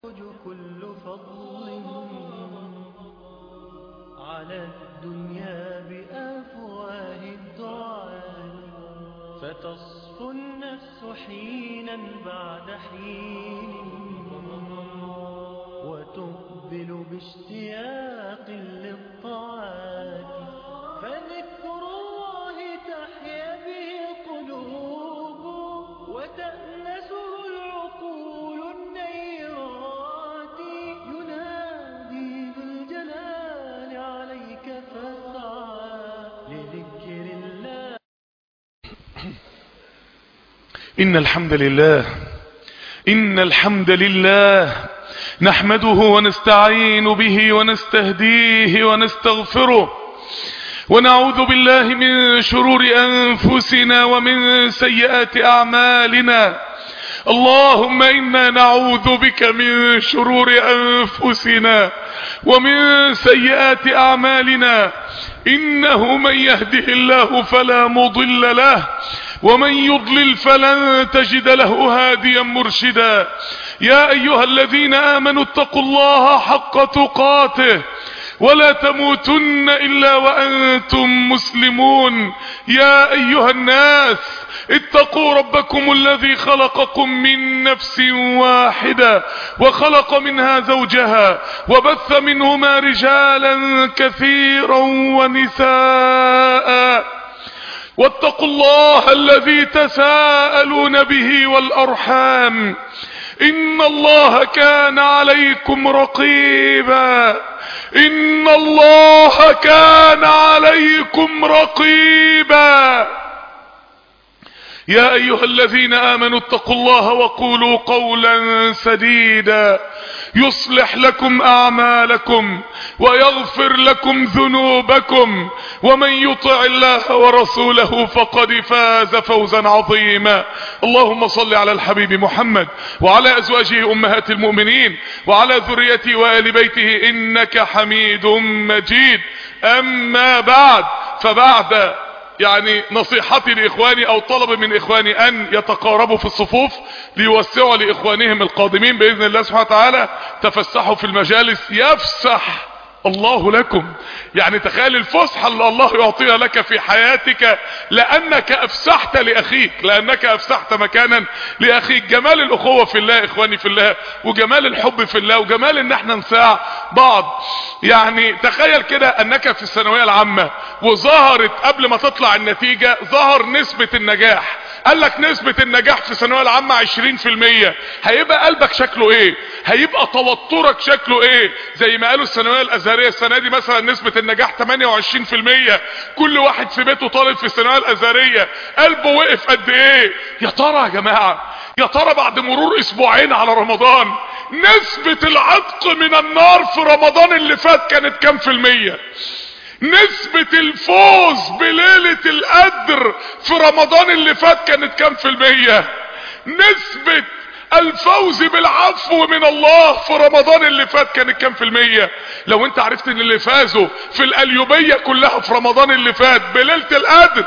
كل فضل على الدنيا بأفواه الدعاء فتصفو النفس حينا بعد حين وتقبل باشتياق للطاعات فذكر الله تحيا به القلوب وتأنسه العقول النيرات ينادي ذو الجلال عليك فاسعى لذكر الله إن الحمد لله إن الحمد لله نحمده ونستعين به ونستهديه ونستغفره ونعوذ بالله من شرور أنفسنا ومن سيئات أعمالنا اللهم إنا نعوذ بك من شرور أنفسنا ومن سيئات أعمالنا إنه من يهده الله فلا مضل له ومن يضلل فلن تجد له هاديا مرشدا يا أيها الذين آمنوا اتقوا الله حق تقاته ولا تموتن إلا وأنتم مسلمون يا أيها الناس اتقوا ربكم الذي خلقكم من نفس واحدة وخلق منها زوجها وبث منهما رجالا كثيرا ونساء واتقوا الله الذي تساءلون به والأرحام إن الله كان عليكم رقيبا إن الله كان عليكم رقيبا يا أيها الذين آمنوا اتقوا الله وقولوا قولا سديدا يصلح لكم أعمالكم ويغفر لكم ذنوبكم ومن يطع الله ورسوله فقد فاز فوزا عظيما اللهم صل على الحبيب محمد وعلى أزواجه أمهات المؤمنين وعلى ذريته وآل بيته إنك حميد مجيد أما بعد فبعد يعني نصيحتي لإخواني أو طلب من إخواني أن يتقاربوا في الصفوف ليوسعوا لإخوانهم القادمين بإذن الله سبحانه وتعالى تفسحوا في المجالس يفسح الله لكم يعني تخيل الفسحة اللي الله يعطيها لك في حياتك لأنك أفسحت لأخيك لأنك أفسحت مكانا لأخيك جمال الأخوة في الله إخواني في الله وجمال الحب في الله وجمال إن احنا نساع بعض يعني تخيل كده أنك في الثانوية العامة وظهرت قبل ما تطلع النتيجة ظهر نسبة النجاح قال لك نسبة النجاح في الثانوية العامة 20% هيبقى قلبك شكله ايه هيبقى توترك شكله ايه زي ما قالوا الثانوية الازهرية السنة دي مثلا نسبة النجاح 28% كل واحد في بيته طالب في الثانوية الازهرية قلبه وقف قد ايه يا ترى يا جماعة يا ترى بعد مرور اسبوعين على رمضان نسبة العتق من النار في رمضان اللي فات كانت كام في المية نسبة الفوز بليلة القدر في رمضان اللي فات كانت كام في المية نسبة الفوز بالعفو من الله في رمضان اللي فات كانت كام في المية لو انت عرفت ان اللي فازوا في القليوبية كلها في رمضان اللي فات بليلة القدر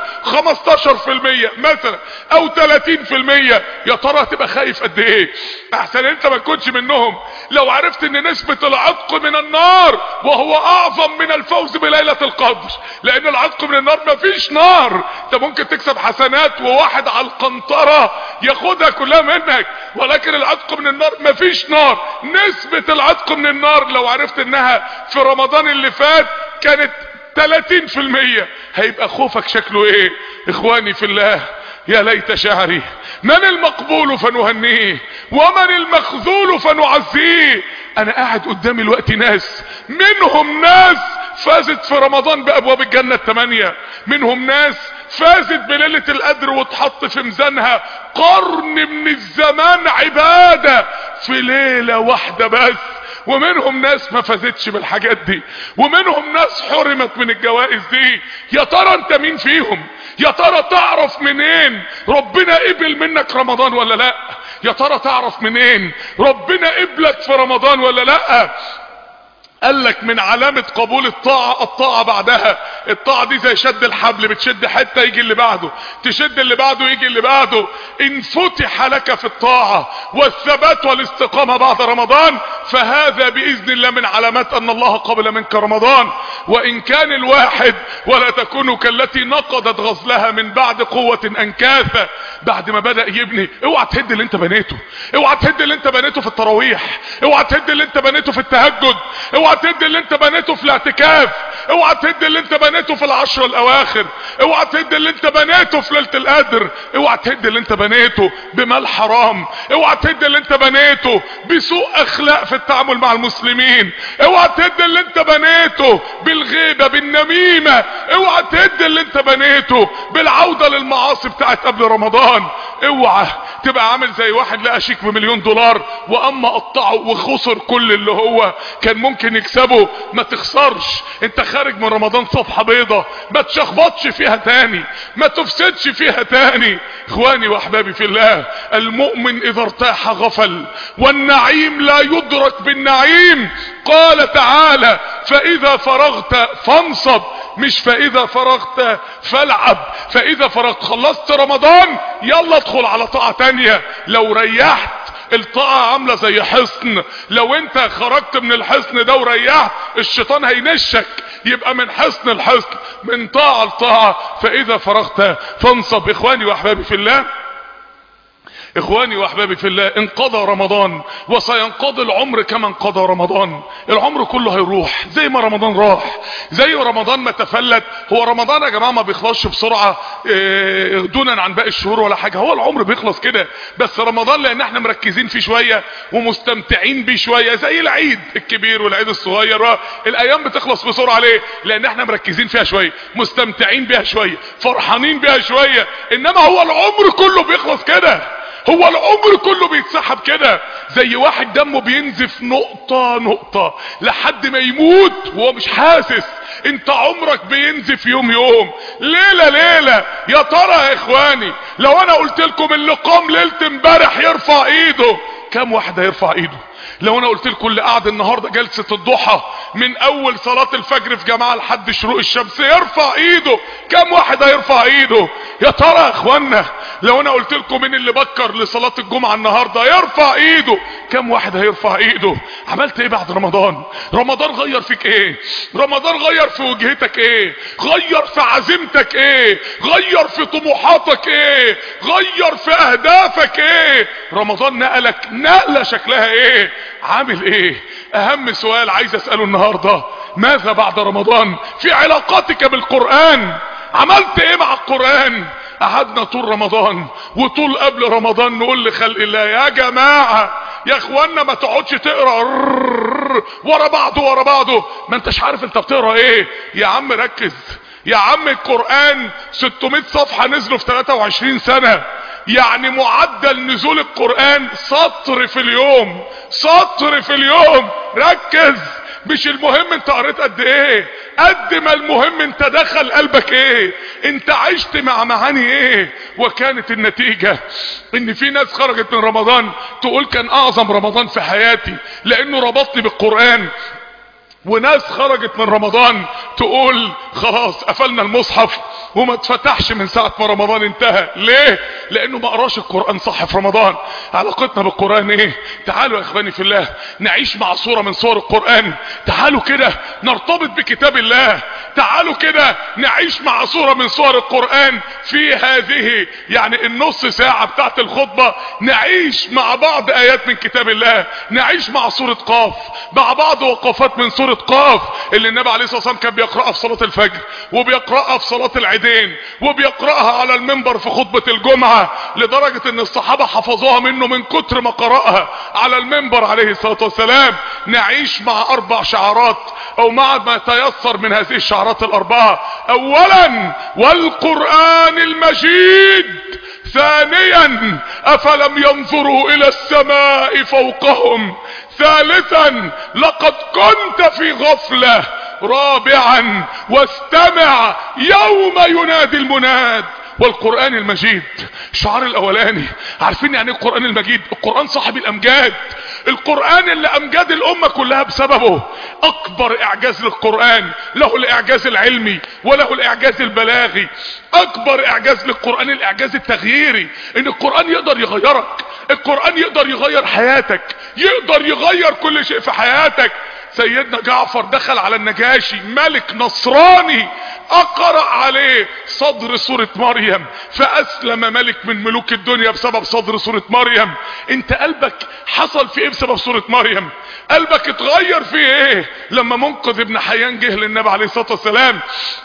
15% مثلا او 30% يا ترى هتبقى خايف قد ايه احسن انت ما تكونش منهم لو عرفت ان نسبة العتق من النار وهو اعظم من الفوز بليلة القدر لان العتق من النار مفيش نار انت ممكن تكسب حسنات وواحد على القنطرة ياخدها كلها منك ولكن العتق من النار مفيش نار نسبة العتق من النار لو عرفت انها في رمضان اللي فات كانت 30% هيبقى خوفك شكله ايه اخواني في الله يا ليت شعري من المقبول فنهنيه ومن المخذول فنعزيه انا قاعد قدامي الوقت ناس منهم ناس فازت في رمضان بابواب الجنة الثمانية منهم ناس فازت بليلة القدر واتحط في ميزانها قرن من الزمان عبادة في ليلة واحدة بس ومنهم ناس ما فازتش بالحاجات دي ومنهم ناس حرمت من الجوائز دي يا ترى انت مين فيهم يا ترى تعرف منين ربنا قبل منك رمضان ولا لا يا ترى تعرف منين ربنا قبلك في رمضان ولا لا قال لك من علامة قبول الطاعة الطاعة بعدها الطاعة دي زي شد الحبل بتشد حتة يجي اللي بعده تشد اللي بعده يجي اللي بعده ان فتح لك في الطاعة والثبات والاستقامة بعد رمضان فهذا بإذن الله من علامات ان الله قبل منك رمضان وان كان الواحد ولا تكونوا كالتي نقضت غزلها من بعد قوة انكاثا بعد ما بدأ يبني اوعى تهد اللي انت بنيته اوعى تهد اللي انت بنيته في التراويح اوعى تهد اللي انت بنيته في التهجد اوعى تهد اللي انت بنيته في الاعتكاف اوعى تهد اللي انت بنيته في العشر الاواخر اوعى تهد اللي انت بنيته في ليله القدر اوعى تهد اللي انت بنيته بمال حرام اوعى تهد اللي انت بنيته بسوء اخلاق في التعامل مع المسلمين اوعى تهد اللي انت بنيته بالغيبه بالنميمه اوعى تهد اللي انت بنيته بالعوده للمعاصي بتاعت قبل رمضان اوعى تبقى عامل زي واحد لقى شيك بمليون دولار واما قطعه وخسر كل اللي هو كان ممكن يكسبه ما تخسرش انت خارج من رمضان صفحة بيضة ما تشخبطش فيها تاني ما تفسدش فيها تاني اخواني واحبابي في الله المؤمن اذا ارتاح غفل والنعيم لا يدرك بالنعيم قال تعالى فاذا فرغت فانصب مش فاذا فرغت فالعب فاذا فرغت خلصت رمضان يلا ادخل على طاعة تانية لو ريحت الطاعة عاملة زي حصن لو انت خرجت من الحصن ده وريحت الشيطان هينشك يبقى من حصن الحصن من طاعة لطاعة فاذا فرغت فانصب اخواني واحبابي في الله اخواني واحبابي في الله انقضى رمضان وسينقضي العمر كما انقضى رمضان العمر كله هيروح زي ما رمضان راح زي رمضان ما تفلت هو رمضان يا جماعه ما بيخلصش بسرعه اه دونا عن باقي الشهور ولا حاجه هو العمر بيخلص كده بس رمضان لان احنا مركزين فيه شويه ومستمتعين بيه شويه زي العيد الكبير والعيد الصغير الايام بتخلص بسرعه ليه لان احنا مركزين فيها شويه مستمتعين بيها شويه فرحانين بيها شويه انما هو العمر كله بيخلص كده هو العمر كله بيتسحب كده زي واحد دمه بينزف نقطة نقطة لحد ما يموت وهو مش حاسس انت عمرك بينزف يوم يوم ليلة ليلة يا ترى يا اخواني لو انا قلت لكم اللي قام ليلة امبارح يرفع ايده كم واحد هيرفع ايده لو انا قلت لكم اللي قاعد النهارده جلسه الضحى من اول صلاه الفجر في جماعه لحد شروق الشمس يرفع ايده كم واحد هيرفع ايده يا ترى يا اخوانا لو انا قلت لكم مين اللي بكر لصلاه الجمعه النهارده يرفع ايده كم واحد هيرفع ايده عملت ايه بعد رمضان رمضان غير فيك ايه رمضان غير في وجهتك ايه غير في عزيمتك ايه غير في طموحاتك ايه غير في اهدافك ايه رمضان نقلك نقله شكلها ايه عامل ايه اهم سؤال عايز اسأله النهاردة ماذا بعد رمضان في علاقاتك بالقرآن عملت ايه مع القرآن قعدنا طول رمضان وطول قبل رمضان نقول لخلق الله يا جماعة يا اخوانا ما تقعدش تقرا ورا بعضه ورا بعضه ما انتش عارف انت بتقرا ايه يا عم ركز يا عم القرآن 600 صفحة نزلوا في 23 سنة يعني معدل نزول القرآن سطر في اليوم سطر في اليوم ركز مش المهم انت قريت قد ايه قد ما المهم انت دخل قلبك ايه انت عشت مع معاني ايه وكانت النتيجة ان في ناس خرجت من رمضان تقول كان اعظم رمضان في حياتي لانه ربطني بالقرآن وناس خرجت من رمضان تقول خلاص قفلنا المصحف وما اتفتحش من ساعة ما رمضان انتهى ليه لانه ما قراش القرآن صح في رمضان علاقتنا بالقرآن ايه تعالوا يا اخواني في الله نعيش مع صورة من صور القرآن تعالوا كده نرتبط بكتاب الله تعالوا كده نعيش مع صورة من صور القرآن في هذه يعني النص ساعة بتاعت الخطبة نعيش مع بعض ايات من كتاب الله نعيش مع صورة قاف مع بعض وقفات من سورة قاف اللي النبي عليه الصلاة والسلام كان بيقرأها في صلاة الفجر وبيقرأها في صلاة العيدين وبيقرأها على المنبر في خطبة الجمعة لدرجة ان الصحابة حفظوها منه من كتر ما قرأها على المنبر عليه الصلاة والسلام نعيش مع اربع شعارات او مع ما تيسر من هذه الشعارات الاربعة اولا والقرآن المجيد ثانيا افلم ينظروا الى السماء فوقهم ثالثا لقد كنت في غفلة رابعا واستمع يوم ينادي المناد والقرآن المجيد الشعار الاولاني عارفين يعني ايه القرآن المجيد القرآن صاحب الامجاد القرآن اللي امجاد الامة كلها بسببه اكبر اعجاز للقرآن له الاعجاز العلمي وله الاعجاز البلاغي اكبر اعجاز للقرآن الاعجاز التغييري ان القرآن يقدر يغيرك القرآن يقدر يغير حياتك يقدر يغير كل شيء في حياتك سيدنا جعفر دخل على النجاشي ملك نصراني اقرأ عليه صدر سورة مريم فاسلم ملك من ملوك الدنيا بسبب صدر سورة مريم انت قلبك حصل في ايه بسبب سورة مريم قلبك اتغير في ايه لما منقذ ابن حيان جه للنبي عليه الصلاة والسلام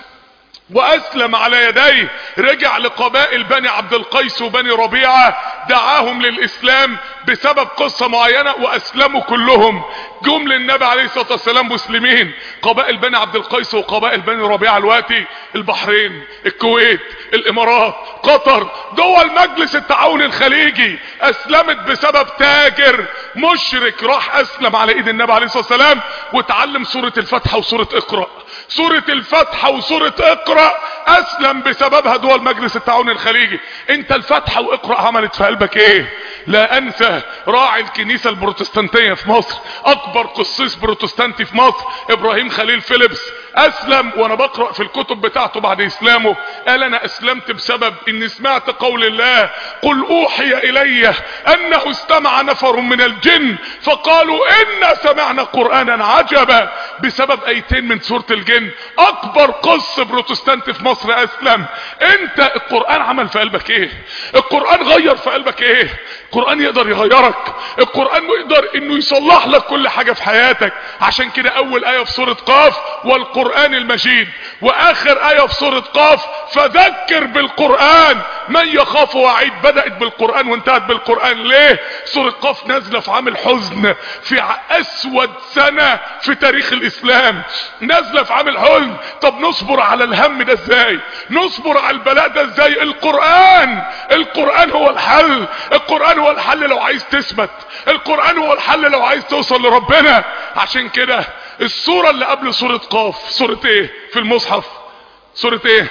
واسلم على يديه رجع لقبائل بني عبد القيس وبني ربيعة دعاهم للاسلام بسبب قصة معينة واسلموا كلهم جم للنبي عليه الصلاة والسلام مسلمين قبائل بني عبد القيس وقبائل بني ربيعة الوقتي البحرين الكويت الامارات قطر دول مجلس التعاون الخليجي اسلمت بسبب تاجر مشرك راح اسلم على ايد النبي عليه الصلاة والسلام وتعلم سورة الفتحة وسورة اقرأ سورة الفتحة وسورة اقرأ اسلم بسببها دول مجلس التعاون الخليجي انت الفتحة واقرأ عملت في قلبك ايه لا انسى راعي الكنيسة البروتستانتية في مصر اكبر قسيس بروتستانتي في مصر ابراهيم خليل فيليبس اسلم وانا بقرأ في الكتب بتاعته بعد اسلامه قال انا اسلمت بسبب اني سمعت قول الله قل اوحي الي انه استمع نفر من الجن فقالوا انا سمعنا قرآنا عجبا بسبب ايتين من سورة الجن اكبر قص بروتستانت في مصر اسلم انت القرآن عمل في قلبك ايه القرآن غير في قلبك ايه القرآن يقدر يغيرك القرآن يقدر انه يصلح لك كل حاجة في حياتك عشان كده اول اية في سورة قاف والقرآن المجيد واخر اية في سورة قاف فذكر بالقرآن من يخاف وعيد بدأت بالقرآن وانتهت بالقرآن ليه سورة قاف نازلة في عام الحزن في اسود سنة في تاريخ الاسلام نازلة في عام الحزن طب نصبر على الهم ده ازاي نصبر على البلاء ده ازاي القرآن القرآن هو الحل القرآن هو الحل لو عايز تثبت القرآن هو الحل لو عايز توصل لربنا عشان كده السورة اللي قبل سورة قاف سورة ايه في المصحف سورة ايه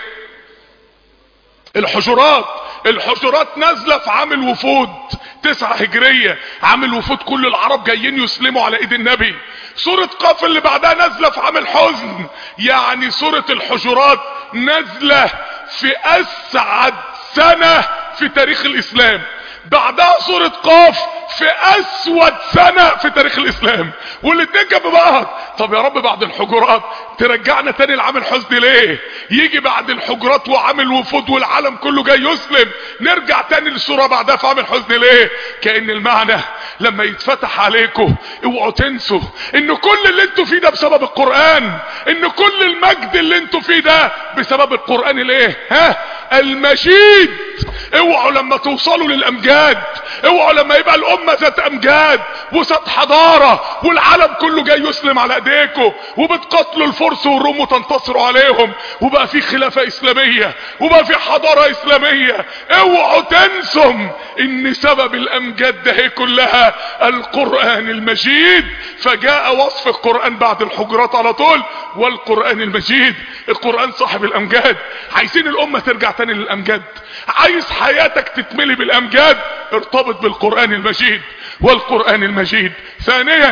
الحجرات الحجرات نازلة في عام الوفود تسعة هجرية عام الوفود كل العرب جايين يسلموا على ايد النبي سورة قاف اللي بعدها نازلة في عام الحزن يعني سورة الحجرات نازلة في اسعد سنة في تاريخ الاسلام بعدها سورة قاف في اسود سنة في تاريخ الاسلام والاتنين جنب بعض طب يا رب بعد الحجرات ترجعنا تاني لعام الحزن ليه يجي بعد الحجرات وعام الوفود والعالم كله جاي يسلم نرجع تاني للسورة بعدها في عام الحزن ليه كأن المعنى لما يتفتح عليكم اوعوا تنسوا ان كل اللي انتوا فيه ده بسبب القرآن ان كل المجد اللي انتوا فيه ده بسبب القرآن الايه ها المجيد اوعوا لما توصلوا للامجاد اوعوا لما يبقى الامة ذات امجاد وذات حضارة والعالم كله جاي يسلم على ايديكم وبتقتلوا الفرس والروم وتنتصروا عليهم وبقى في خلافة اسلامية وبقى في حضارة اسلامية اوعوا تنسوا ان سبب الامجاد ده هي كلها القرآن المجيد فجاء وصف القرآن بعد الحجرات على طول والقرآن المجيد القرآن صاحب الامجاد عايزين الامة ترجع تاني للامجاد عايز حياتك تتملي بالامجاد ارتبط بالقرآن المجيد والقرآن المجيد ثانيا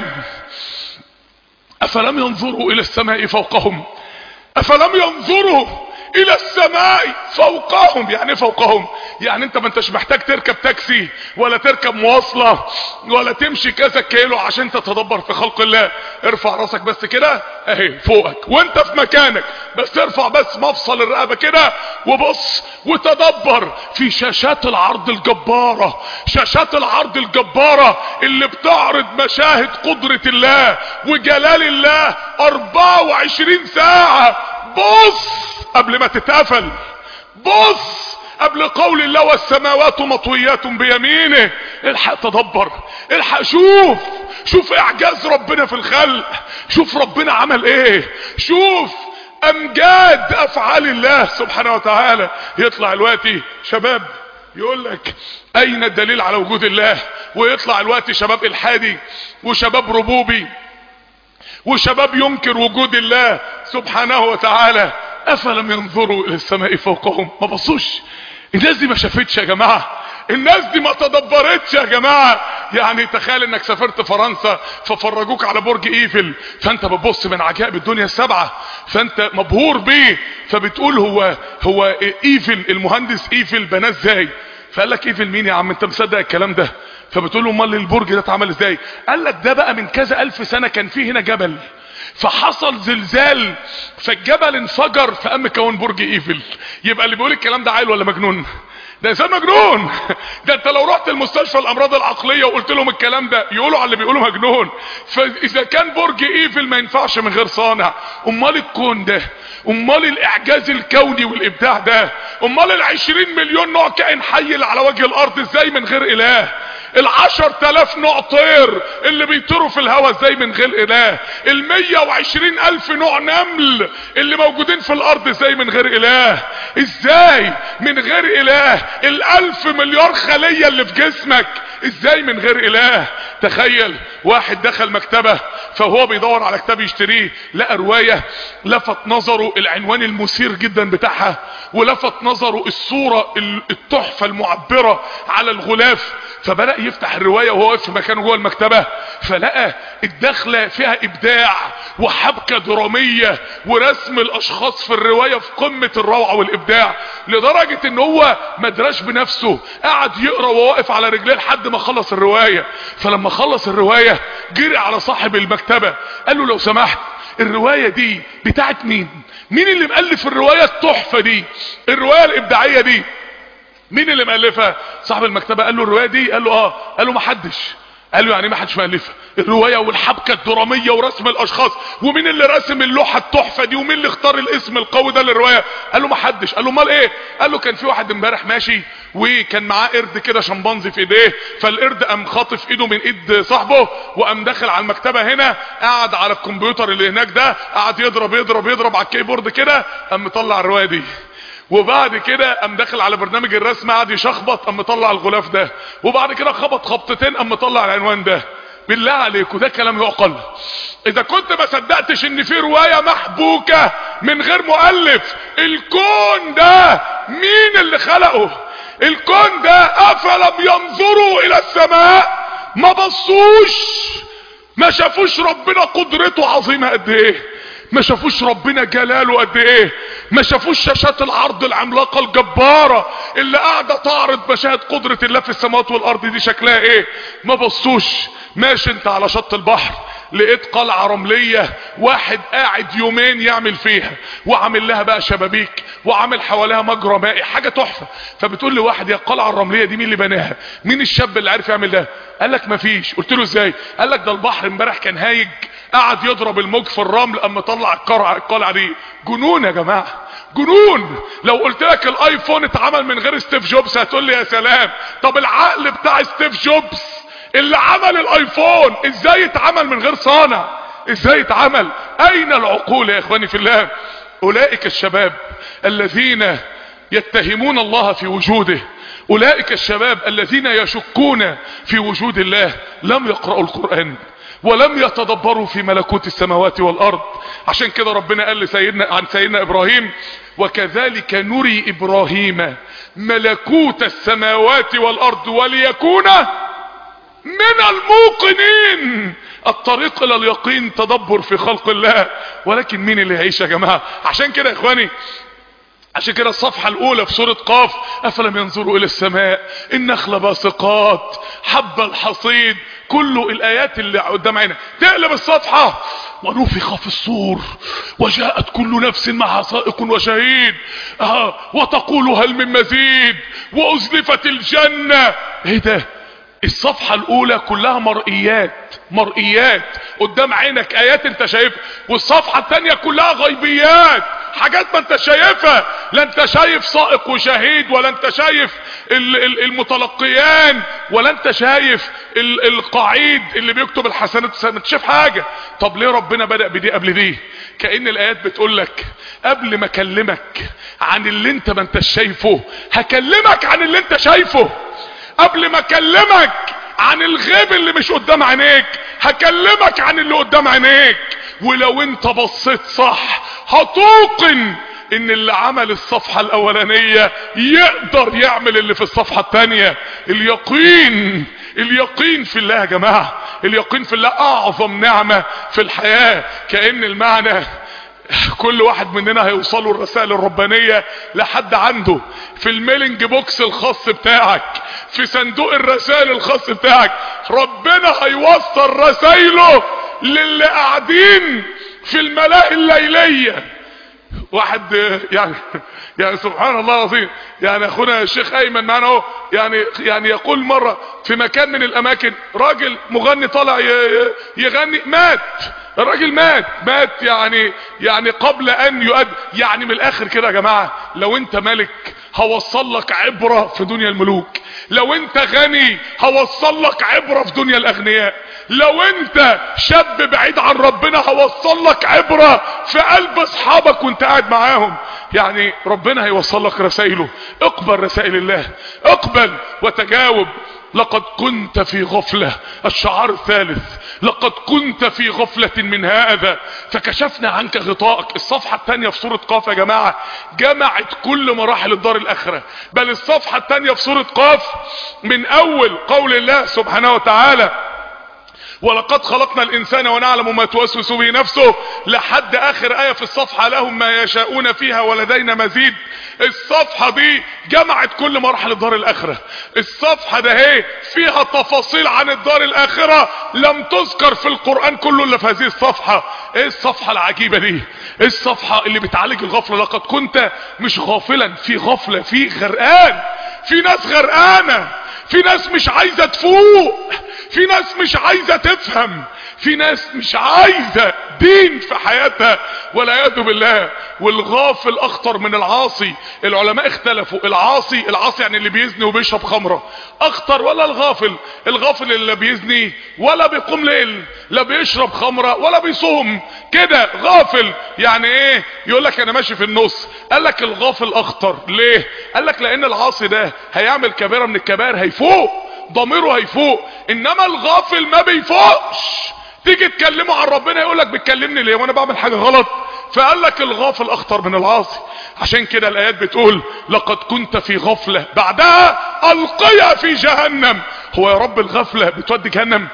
افلم ينظروا الى السماء فوقهم افلم ينظروا الى السماء فوقهم يعني فوقهم يعني انت ما انتش محتاج تركب تاكسي ولا تركب مواصلة ولا تمشي كذا كيلو عشان تتدبر في خلق الله ارفع راسك بس كده اهي فوقك وانت في مكانك بس ارفع بس مفصل الرقبة كده وبص وتدبر في شاشات العرض الجبارة شاشات العرض الجبارة اللي بتعرض مشاهد قدرة الله وجلال الله 24 ساعة بص قبل ما تتقفل بص قبل قول الله والسماوات مطويات بيمينه الحق تدبر الحق شوف شوف اعجاز ربنا في الخلق شوف ربنا عمل ايه شوف امجاد افعال الله سبحانه وتعالى يطلع الوقتي شباب يقول لك اين الدليل على وجود الله ويطلع الوقت شباب الحادي وشباب ربوبي وشباب ينكر وجود الله سبحانه وتعالى افلم ينظروا الى السماء فوقهم ما بصوش الناس دي ما شافتش يا جماعة الناس دي ما تدبرتش يا جماعة يعني تخيل انك سافرت فرنسا ففرجوك على برج ايفل فانت بتبص من عجائب الدنيا السبعة فانت مبهور بيه فبتقول هو هو ايفل المهندس ايفل بناه ازاي فقال لك ايفل مين يا عم انت مصدق الكلام ده فبتقول له امال البرج ده اتعمل ازاي قال لك ده بقى من كذا الف سنة كان فيه هنا جبل فحصل زلزال فالجبل انفجر فقام مكون برج ايفل يبقى اللي بيقول الكلام ده عيل ولا مجنون ده انسان مجنون ده انت لو رحت المستشفى الامراض العقليه وقلت لهم الكلام ده يقولوا على اللي بيقولوا مجنون فاذا كان برج ايفل ما ينفعش من غير صانع امال الكون ده امال الاعجاز الكوني والابداع ده امال العشرين مليون نوع كائن حي اللي على وجه الارض ازاي من غير اله العشر تلاف نوع طير اللي بيطيروا في الهواء ازاي من غير اله المية وعشرين الف نوع نمل اللي موجودين في الارض ازاي من غير اله ازاي من غير اله الالف مليار خلية اللي في جسمك ازاي من غير اله تخيل واحد دخل مكتبة فهو بيدور على كتاب يشتريه لقى رواية لفت نظره العنوان المثير جدا بتاعها ولفت نظره الصورة التحفة المعبرة على الغلاف فبدأ يفتح الرواية وهو واقف في مكانه جوه المكتبة فلقى الدخلة فيها ابداع وحبكة درامية ورسم الاشخاص في الرواية في قمة الروعة والابداع لدرجة ان هو مدرش بنفسه قعد يقرأ وهو واقف على رجليه لحد ما خلص الرواية فلما خلص الرواية جري على صاحب المكتبة قال له لو سمحت الرواية دي بتاعت مين مين اللي مؤلف الرواية التحفة دي الرواية الابداعية دي مين اللي مؤلفها صاحب المكتبة قال له الرواية دي قال له اه قال له ما حدش قال له يعني ما حدش مؤلفها الرواية والحبكة الدرامية ورسم الاشخاص ومين اللي رسم اللوحة التحفة دي ومين اللي اختار الاسم القوي ده للرواية قال له ما حدش قال له امال ايه قال له كان في واحد امبارح ماشي وكان معاه قرد كده شمبانزي في ايديه فالقرد قام خاطف ايده من ايد صاحبه وقام داخل على المكتبة هنا قعد على الكمبيوتر اللي هناك ده قعد يضرب يضرب يضرب على الكيبورد كده قام مطلع الرواية دي وبعد كده قام داخل على برنامج الرسم قعد يشخبط قام مطلع الغلاف ده وبعد كده خبط خبطتين قام مطلع العنوان ده بالله عليكم ده كلام يعقل اذا كنت ما صدقتش ان في رواية محبوكة من غير مؤلف الكون ده مين اللي خلقه الكون ده افلم ينظروا الى السماء ما بصوش ما شافوش ربنا قدرته عظيمة قد ايه ما شافوش ربنا جلاله قد ايه ما شافوش شاشات العرض العملاقة الجبارة اللي قاعدة تعرض مشاهد قدرة الله في السماوات والارض دي شكلها ايه ما بصوش ماشي انت على شط البحر لقيت قلعة رملية واحد قاعد يومين يعمل فيها وعامل لها بقى شبابيك وعامل حواليها مجرى مائي حاجة تحفة فبتقول لي واحد يا القلعة الرملية دي مين اللي بناها مين الشاب اللي عارف يعمل ده قال لك مفيش قلت له ازاي قال لك ده البحر امبارح كان هايج قعد يضرب الموج في الرمل اما طلع القلعة القلعة دي جنون يا جماعة جنون لو قلت لك الايفون اتعمل من غير ستيف جوبز هتقول لي يا سلام طب العقل بتاع ستيف جوبز اللي عمل الايفون ازاي اتعمل من غير صانع ازاي اتعمل اين العقول يا اخواني في الله اولئك الشباب الذين يتهمون الله في وجوده اولئك الشباب الذين يشكون في وجود الله لم يقرأوا القرآن ولم يتدبروا في ملكوت السماوات والارض عشان كده ربنا قال لسيدنا عن سيدنا ابراهيم وكذلك نري ابراهيم ملكوت السماوات والارض وليكون من الموقنين الطريق الى اليقين تدبر في خلق الله ولكن مين اللي يعيش يا جماعة عشان كده يا اخواني عشان كده الصفحة الاولى في سورة قاف افلم ينظروا الى السماء النخل باسقات حب الحصيد كل الايات اللي قدام عينك تقلب الصفحة ونفخ في الصور وجاءت كل نفس معها سائق وشهيد آه وتقول هل من مزيد وازلفت الجنة ايه ده الصفحة الاولى كلها مرئيات مرئيات قدام عينك ايات انت شايفها والصفحة التانية كلها غيبيات حاجات ما انت شايفها لا انت شايف سائق وشهيد ولا انت شايف المتلقيان ولا انت شايف القعيد اللي بيكتب الحسنات ما انت شايف حاجة طب ليه ربنا بدأ بدي قبل دي كأن الايات بتقول لك قبل ما اكلمك عن اللي انت ما انت شايفه هكلمك عن اللي انت شايفه قبل ما اكلمك عن الغيب اللي مش قدام عينيك هكلمك عن اللي قدام عينيك ولو انت بصيت صح هتوقن ان اللي عمل الصفحة الاولانية يقدر يعمل اللي في الصفحة التانية اليقين اليقين في الله يا جماعة اليقين في الله اعظم نعمة في الحياة كأن المعنى كل واحد مننا هيوصلوا الرسائل الربانية لحد عنده في الميلنج بوكس الخاص بتاعك في صندوق الرسائل الخاص بتاعك ربنا هيوصل رسائله للي قاعدين في الملاهي الليلية واحد يعني يعني سبحان الله العظيم يعني اخونا الشيخ ايمن معنا اهو يعني يعني يقول مره في مكان من الاماكن راجل مغني طالع يغني مات الراجل مات مات يعني يعني قبل ان يؤد يعني من الاخر كده يا جماعه لو انت ملك هوصل لك عبره في دنيا الملوك لو انت غني هوصل لك عبره في دنيا الاغنياء لو انت شاب بعيد عن ربنا هوصل لك عبره في قلب اصحابك وانت قاعد معاهم يعني ربنا هيوصل لك رسائله اقبل رسائل الله اقبل وتجاوب لقد كنت في غفلة الشعار الثالث لقد كنت في غفلة من هذا فكشفنا عنك غطائك الصفحة الثانية في سورة قاف يا جماعة جمعت كل مراحل الدار الاخرة بل الصفحة الثانية في سورة قاف من اول قول الله سبحانه وتعالى ولقد خلقنا الانسان ونعلم ما توسوس به نفسه لحد اخر ايه في الصفحه لهم ما يشاءون فيها ولدينا مزيد الصفحه دي جمعت كل مراحل الدار الاخره الصفحه ده هي فيها تفاصيل عن الدار الاخره لم تذكر في القران كله الا في هذه الصفحه ايه الصفحه العجيبه دي ايه الصفحه اللي بتعالج الغفله لقد كنت مش غافلا في غفله في غرقان في ناس غرقانه في ناس مش عايزة تفوق في ناس مش عايزة تفهم في ناس مش عايزة دين في حياتها والعياذ بالله والغافل اخطر من العاصي العلماء اختلفوا العاصي العاصي يعني اللي بيزني وبيشرب خمرة اخطر ولا الغافل الغافل اللي لا بيزني ولا بيقوم ليل لا بيشرب خمرة ولا بيصوم كده غافل يعني ايه يقول لك انا ماشي في النص قال لك الغافل اخطر ليه قال لك لان العاصي ده هيعمل كبيرة من الكبائر هيفوق ضميره هيفوق انما الغافل ما بيفوقش تيجي تكلمه عن ربنا يقول لك بتكلمني ليه وانا بعمل حاجه غلط فقال لك الغافل اخطر من العاصي عشان كده الايات بتقول لقد كنت في غفله بعدها القيا في جهنم هو يا رب الغفله بتودي جهنم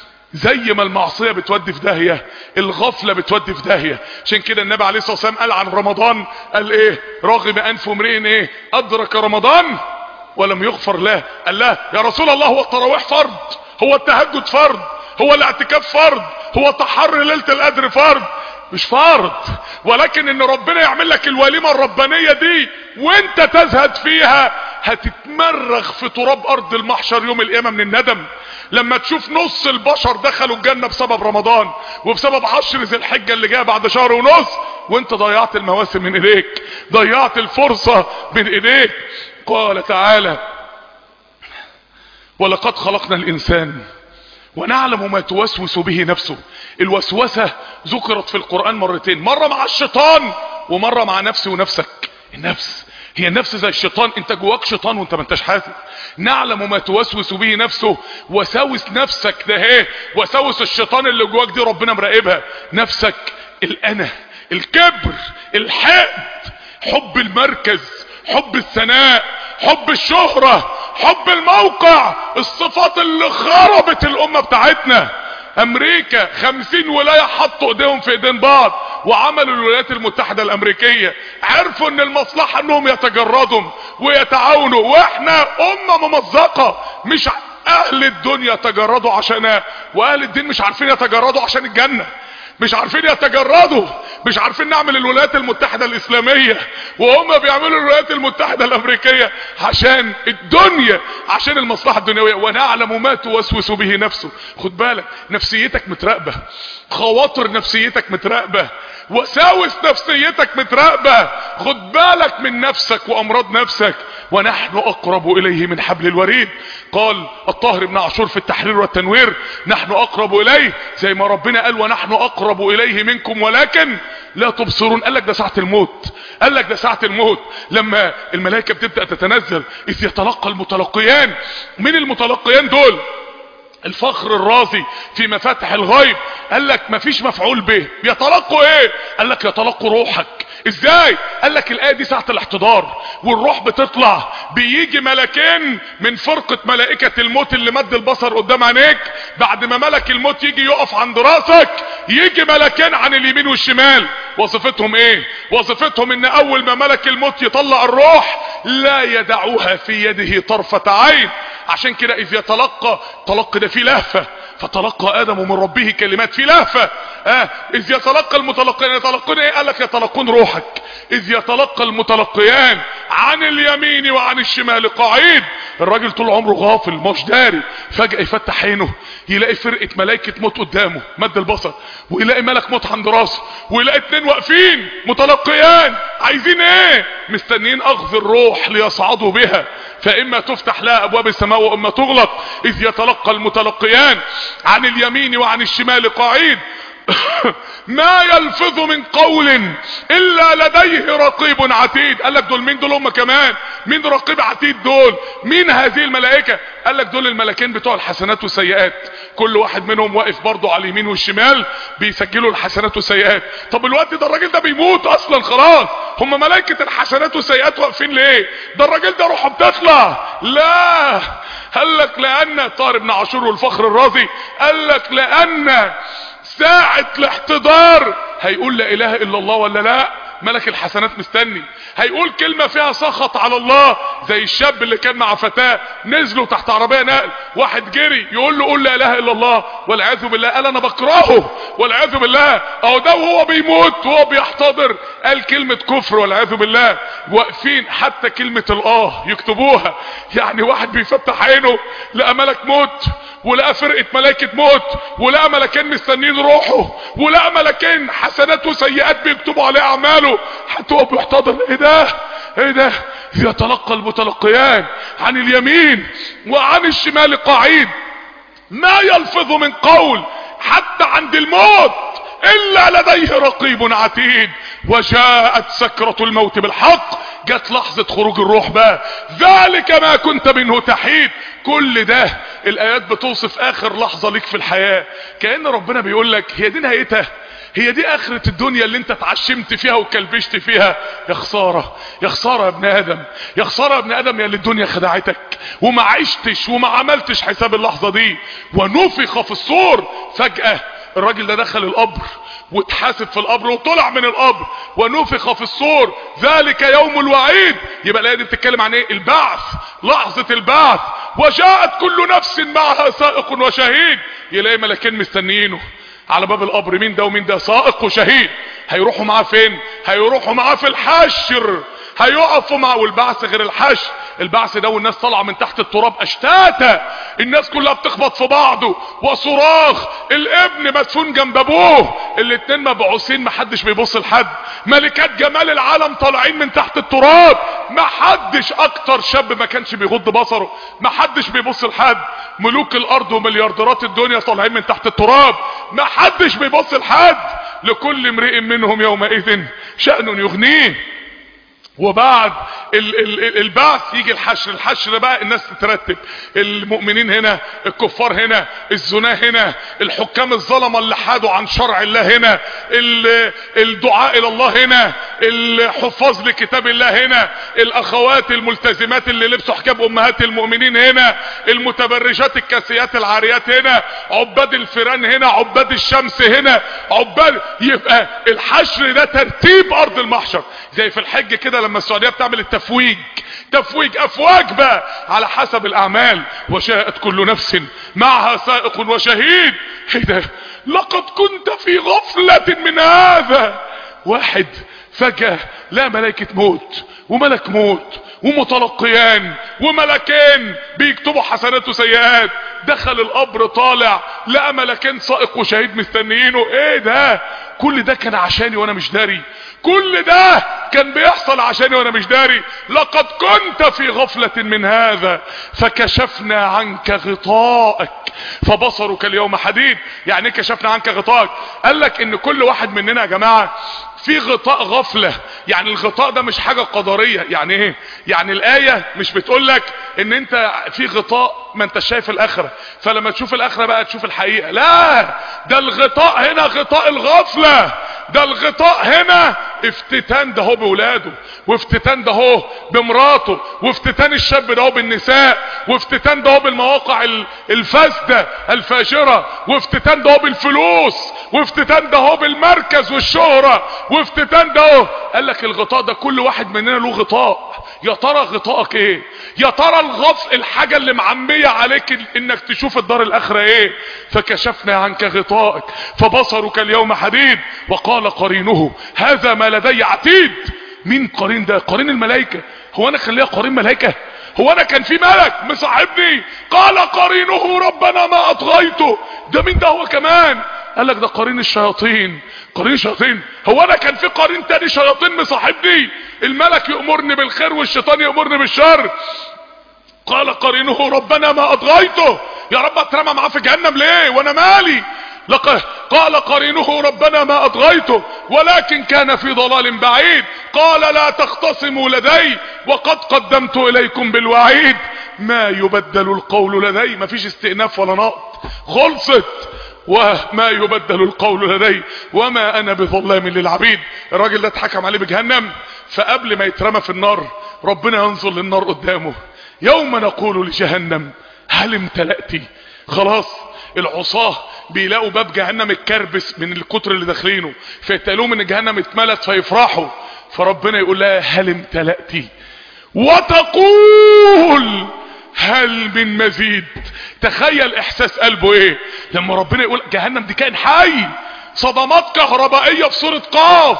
زي ما المعصية بتودي في داهية الغفلة بتودي في داهية عشان كده النبي عليه الصلاة والسلام قال عن رمضان قال ايه راغب انف امرئ ايه ادرك رمضان ولم يغفر له قال لا يا رسول الله هو التراويح فرض هو التهجد فرض هو الاعتكاف فرض هو تحري ليلة القدر فرض مش فرض ولكن ان ربنا يعمل لك الوليمة الربانية دي وانت تزهد فيها هتتمرغ في تراب ارض المحشر يوم القيامة من الندم لما تشوف نص البشر دخلوا الجنة بسبب رمضان وبسبب عشر ذي الحجة اللي جايه بعد شهر ونص وانت ضيعت المواسم من ايديك ضيعت الفرصة من ايديك قال تعالى ولقد خلقنا الانسان ونعلم ما توسوس به نفسه الوسوسة ذكرت في القرآن مرتين مرة مع الشيطان ومرة مع نفسي ونفسك النفس هي النفس زي الشيطان انت جواك شيطان وانت ما انتش حاسس نعلم ما توسوس به نفسه وساوس نفسك ده ايه وساوس الشيطان اللي جواك دي ربنا مراقبها نفسك الانا الكبر الحقد حب المركز حب الثناء حب الشهرة حب الموقع الصفات اللي خربت الامة بتاعتنا امريكا خمسين ولاية حطوا ايديهم في ايدين بعض وعملوا الولايات المتحدة الامريكية عرفوا ان المصلحة انهم يتجردوا ويتعاونوا واحنا امة ممزقة مش اهل الدنيا تجردوا عشانها واهل الدين مش عارفين يتجردوا عشان الجنة مش عارفين يتجردوا مش عارفين نعمل الولايات المتحدة الاسلامية وهم بيعملوا الولايات المتحدة الامريكية عشان الدنيا عشان المصلحة الدنيوية ونعلم ما توسوس به نفسه خد بالك نفسيتك متراقبة خواطر نفسيتك متراقبة وساوس نفسيتك متراقبة خد بالك من نفسك وامراض نفسك ونحن اقرب اليه من حبل الوريد قال الطاهر بن عاشور في التحرير والتنوير نحن اقرب اليه زي ما ربنا قال ونحن اقرب اليه منكم ولكن لا تبصرون قال لك ده ساعة الموت قال لك ده ساعة الموت لما الملائكة بتبدأ تتنزل اذ يتلقى المتلقيان من المتلقيان دول الفخر الرازي في مفاتح الغيب قال لك مفيش مفعول به يتلقوا ايه قال لك يتلقوا روحك ازاي قال لك الايه دي ساعه الاحتضار والروح بتطلع بيجي ملكين من فرقه ملائكه الموت اللي مد البصر قدام عينيك بعد ما ملك الموت يجي يقف عند راسك يجي ملكين عن اليمين والشمال وظيفتهم ايه وظيفتهم ان اول ما ملك الموت يطلع الروح لا يدعوها في يده طرفه عين عشان كده اذ يتلقى تلقى ده فيه لهفه فتلقى ادم من ربه كلمات في لهفة آه اذ يتلقى المتلقيان يتلقون ايه قال لك يتلقون روحك اذ يتلقى المتلقيان عن اليمين وعن الشمال قعيد الراجل طول عمره غافل مش داري فجأة يفتح عينه يلاقي فرقة ملائكة موت قدامه مد البصر ويلاقي ملك موت عند راسه ويلاقي اتنين واقفين متلقيان عايزين ايه مستنيين اخذ الروح ليصعدوا بها فاما تفتح لها ابواب السماء واما تغلق اذ يتلقى المتلقيان عن اليمين وعن الشمال قعيد ما يلفظ من قول الا لديه رقيب عتيد قال لك دول مين دول هم كمان مين رقيب عتيد دول مين هذه الملائكة قال لك دول الملكين بتوع الحسنات والسيئات كل واحد منهم واقف برضه على اليمين والشمال بيسجلوا الحسنات والسيئات طب الوقت ده الراجل ده بيموت اصلا خلاص هم ملائكة الحسنات والسيئات واقفين ليه ده الراجل ده روحه بتطلع لا قال لك لان طار بن عاشور والفخر الرازي قال لك لان ساعة الاحتضار هيقول لا اله الا الله ولا لا ملك الحسنات مستني هيقول كلمة فيها سخط على الله زي الشاب اللي كان مع فتاة نزلوا تحت عربية نقل واحد جري يقول له قول لا اله الا الله والعياذ بالله قال انا بكرهه والعياذ بالله اهو ده وهو بيموت وهو بيحتضر قال كلمة كفر والعياذ بالله واقفين حتى كلمة الاه يكتبوها يعني واحد بيفتح عينه لقى ملك موت ولقى فرقة ملائكة موت ولقى ملكين مستنين روحه ولقى ملكين حسنات وسيئات بيكتبوا عليه اعماله حتى هو بيحتضر ايه ده ايه ده يتلقى المتلقيان عن اليمين وعن الشمال قعيد ما يلفظ من قول حتى عند الموت الا لديه رقيب عتيد وجاءت سكرة الموت بالحق جت لحظة خروج الروح بقى ذلك ما كنت منه تحيد كل ده الايات بتوصف اخر لحظة ليك في الحياة كأن ربنا بيقول لك هي دي نهايتها هي دي اخرة الدنيا اللي انت اتعشمت فيها وكلبشت فيها يا خسارة يا خسارة يا ابن ادم يا خسارة يا ابن ادم يا اللي الدنيا خدعتك وما عشتش وما عملتش حساب اللحظة دي ونفخ في الصور فجأة الراجل ده دخل القبر واتحاسب في القبر وطلع من القبر ونفخ في الصور ذلك يوم الوعيد يبقى الايه دي بتتكلم عن ايه البعث لحظة البعث وجاءت كل نفس معها سائق وشهيد يلاقي ملكين مستنيينه على باب القبر مين ده ومين ده سائق وشهيد هيروحوا معاه فين هيروحوا معاه في الحشر هيقفوا معاه والبعث غير الحشر البعث ده والناس طالعه من تحت التراب اشتاتا الناس كلها بتخبط في بعضه وصراخ الابن مدفون جنب ابوه الاتنين مبعوثين محدش بيبص لحد ملكات جمال العالم طالعين من تحت التراب محدش اكتر شاب ما كانش بيغض بصره محدش بيبص لحد ملوك الارض ومليارديرات الدنيا طالعين من تحت التراب محدش بيبص لحد لكل امرئ منهم يومئذ شأن يغنيه وبعد ال ال البعث يجي الحشر الحشر بقى الناس تترتب المؤمنين هنا الكفار هنا الزنا هنا الحكام الظلمه اللي حادوا عن شرع الله هنا الدعاء الى الله هنا الحفاظ لكتاب الله هنا الاخوات الملتزمات اللي لبسوا حجاب امهات المؤمنين هنا المتبرجات الكاسيات العاريات هنا عباد الفيران هنا عباد الشمس هنا عباد يبقى الحشر ده ترتيب ارض المحشر زي في الحج كده لما السعودية بتعمل التفويج تفويج افواج بقى على حسب الاعمال وشاءت كل نفس معها سائق وشهيد ايه ده لقد كنت في غفلة من هذا واحد فجأة لا ملائكة موت وملك موت ومتلقيان وملكين بيكتبوا حسنات وسيئات دخل القبر طالع لقى ملكين سائق وشهيد مستنيينه ايه ده كل ده كان عشاني وانا مش داري كل ده كان بيحصل عشاني وانا مش داري لقد كنت في غفلة من هذا فكشفنا عنك غطاءك فبصرك اليوم حديد يعني ايه كشفنا عنك غطاءك قال لك ان كل واحد مننا يا جماعة في غطاء غفلة يعني الغطاء ده مش حاجة قدرية يعني ايه يعني الآية مش بتقول لك ان انت في غطاء ما انت شايف الاخرة فلما تشوف الاخرة بقى تشوف الحقيقة لا ده الغطاء هنا غطاء الغفلة ده الغطاء هنا افتتان ده هو بولاده وافتتان ده هو بمراته وافتتان الشاب ده هو بالنساء وافتتان ده هو بالمواقع ال- الفاسدة الفاجرة وافتتان ده هو بالفلوس وافتتان ده هو بالمركز والشهرة وافتتان ده هو قال لك الغطاء ده كل واحد مننا له غطاء يا ترى غطائك ايه يا ترى الغف الحاجة اللي معمية عليك ال- انك تشوف الدار الاخرة ايه فكشفنا عنك غطائك فبصرك اليوم حديد وقال قرينه هذا ما لدي عتيد مين قرين ده قرين الملائكة هو انا خليها قرين ملائكة هو انا كان في ملك مصاحبني قال قرينه ربنا ما اطغيته ده مين ده هو كمان قال لك ده قرين الشياطين قرين الشياطين هو انا كان في قرين تاني شياطين مصاحبني الملك يأمرني بالخير والشيطان يأمرني بالشر قال قرينه ربنا ما اطغيته يا رب اترمى معاه في جهنم ليه وانا مالي لق- قال قرينه ربنا ما اطغيته ولكن كان في ضلال بعيد قال لا تختصموا لدي وقد قدمت اليكم بالوعيد ما يبدل القول لدي ما فيش استئناف ولا نقط خلصت وما يبدل القول لدي وما انا بظلام للعبيد الراجل ده اتحكم عليه بجهنم فقبل ما يترمى في النار ربنا ينظر للنار قدامه يوم نقول لجهنم هل امتلأتي خلاص العصاه بيلاقوا باب جهنم اتكربس من الكتر اللي داخلينه فيتقالوهم ان جهنم اتملت فيفرحوا فربنا يقول لها هل امتلأتي وتقول هل من مزيد تخيل احساس قلبه ايه لما ربنا يقول جهنم دي كائن حي صدمات كهربائية في صورة قاف